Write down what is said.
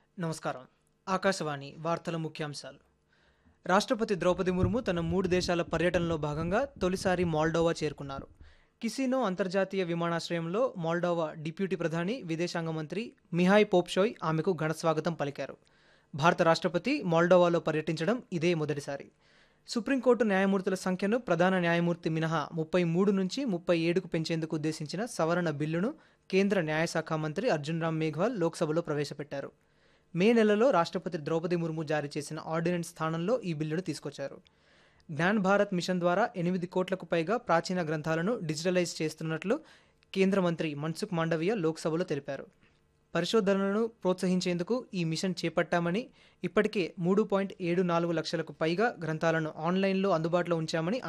నమస్కారం ఆకాశవాణి వార్తల ముఖ్యాంశాలు రాష్ట్రపతి ద్రౌపది ముర్ము తన మూడు దేశాల పర్యటనలో భాగంగా తొలిసారి మాల్డోవా చేరుకున్నారు కిసినో అంతర్జాతీయ విమానాశ్రయంలో మాల్డోవా డిప్యూటీ ప్రధాని విదేశాంగ మంత్రి మిహాయ్ పోప్షోయ్ ఆమెకు ఘనస్వాగతం పలికారు భారత రాష్ట్రపతి మాల్డోవాలో పర్యటించడం ఇదే మొదటిసారి సుప్రీంకోర్టు న్యాయమూర్తుల సంఖ్యను ప్రధాన న్యాయమూర్తి మినహా ముప్పై మూడు నుంచి ముప్పై ఏడుకు పెంచేందుకు ఉద్దేశించిన సవరణ బిల్లును కేంద్ర న్యాయశాఖ మంత్రి అర్జున్ రామ్ మేఘ్వాల్ లోక్సభలో ప్రవేశపెట్టారు మే నెలలో రాష్ట్రపతి ద్రౌపది ముర్ము జారీ చేసిన ఆర్డినెన్స్ స్థానంలో ఈ బిల్లును తీసుకొచ్చారు జ్ఞాన్ భారత్ మిషన్ ద్వారా ఎనిమిది కోట్లకు పైగా ప్రాచీన గ్రంథాలను డిజిటలైజ్ చేస్తున్నట్లు కేంద్ర మంత్రి మన్సుఖ్ మాండవీయ లోక్సభలో తెలిపారు పరిశోధనలను ప్రోత్సహించేందుకు ఈ మిషన్ చేపట్టామని ఇప్పటికే మూడు పాయింట్ ఏడు నాలుగు లక్షలకు పైగా గ్రంథాలను ఆన్లైన్లో అందుబాటులో ఉంచామని